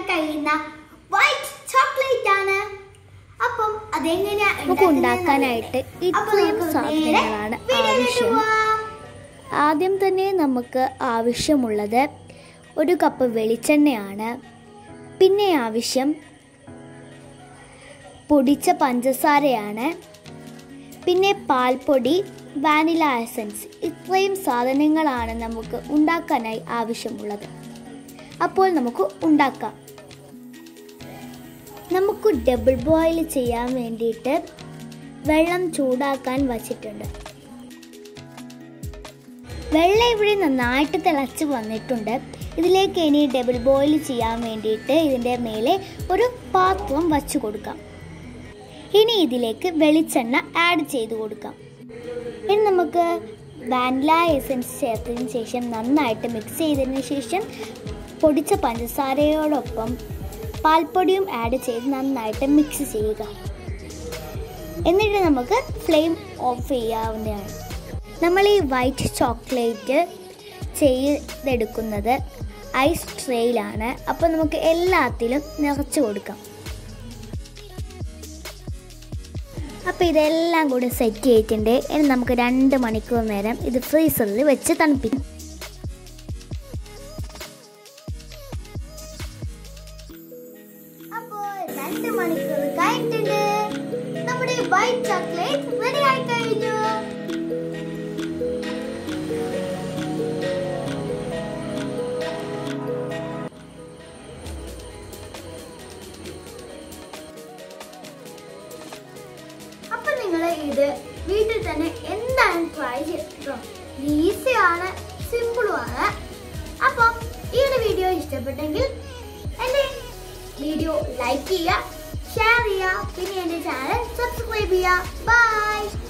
കഴിയുന്ന white chocolate ആണ് അപ്പം അതെങ്ങനെയാ നമുക്ക് ഉണ്ടാക്കുന്നതെന്ന് ഉണ്ടാക്കാനായിട്ട് അറിയാം. അപ്പോൾ ഇത്രയും നമുക്ക് നേരെ സാധനങ്ങളാണ് വീഡിയോയിലോട്ട് ആവശ്യം പോവാം. ആദ്യം തന്നെ നമുക്ക് ആവശ്യമുള്ളത് ഒരു കപ്പ് വെളിച്ചെണ്ണയാണ് പിന്നെ ആവശ്യം പൊടിച്ച പഞ്ചസാരയാണ് പിന്നെ പാൽപ്പൊടി വാനില എസൻസ് ഇത്രയും സാധനങ്ങളാണ് നമുക്ക് ഉണ്ടാക്കാനായി ആവശ്യമുള്ളത് അപ്പോൾ നമുക്ക് ഉണ്ടാക്കാം നമുക്ക് ഡബിൾ ബോയിൽ ചെയ്യാൻ വേണ്ടിയിട്ട് വെള്ളം ചൂടാക്കാൻ വച്ചിട്ടുണ്ട് വെള്ളം ഇവിടെ നന്നായിട്ട് തിളച്ച് വന്നിട്ടുണ്ട് ഇതിലേക്ക് ഇനി ഡബിൾ ബോയിൽ ചെയ്യാൻ വേണ്ടിയിട്ട് ഇതിൻ്റെ മേലെ ഒരു പാത്രം വച്ചു കൊടുക്കാം ഇനി ഇതിലേക്ക് വെളിച്ചെണ്ണ ആഡ് ചെയ്ത് കൊടുക്കാം ഇനി നമുക്ക് വാനില എസൻസ് ചേർത്തതിന് ശേഷം നന്നായിട്ട് മിക്സ് ചെയ്തതിന് ശേഷം പൊടിച്ച പഞ്ചസാരയോടൊപ്പം പാൽപ്പൊടിയും ആഡ് ചെയ്ത് നന്നായിട്ട് മിക്സ് ചെയ്യുക എന്നിട്ട് നമുക്ക് ഫ്ലെയിം ഓഫ് ചെയ്യാവുന്നതാണ് നമ്മൾ ഈ വൈറ്റ് ചോക്ലേറ്റ് ചെയ്തെടുക്കുന്നത് ഐസ് ട്രേയിലാണ് അപ്പോൾ നമുക്ക് എല്ലാത്തിലും നിറച്ച് കൊടുക്കാം അപ്പോൾ ഇതെല്ലാം കൂടി സെറ്റ് ചെയ്തിട്ടുണ്ട് ഇനി നമുക്ക് രണ്ട് മണിക്കൂർ നേരം ഇത് ഫ്രീസറിൽ വെച്ച് തണുപ്പിക്കും അപ്പോൾ രണ്ട് മണിക്കൂർ കഴിഞ്ഞിട്ടുണ്ട് നമ്മുടെ വൈറ്റ് ചോക്ലേറ്റ് റെഡി ആയി കഴിഞ്ഞു അപ്പൊ നിങ്ങൾ ഇത് വീട്ടിൽ തന്നെ എന്തായാലും ട്രൈ ചെയ്തിട്ടോ ഈസിയാണ് സിമ്പിളുമാണ് അപ്പം ഈ ഒരു വീഡിയോ ഇഷ്ടപ്പെട്ടെങ്കിൽ എന്റെ വീഡിയോ ലൈക്ക് ചെയ്യുക ഷെയർ ചെയ്യുക പിന്നെ എന്റെ ചാനൽ സബ്സ്ക്രൈബ് ചെയ്യുക ബൈ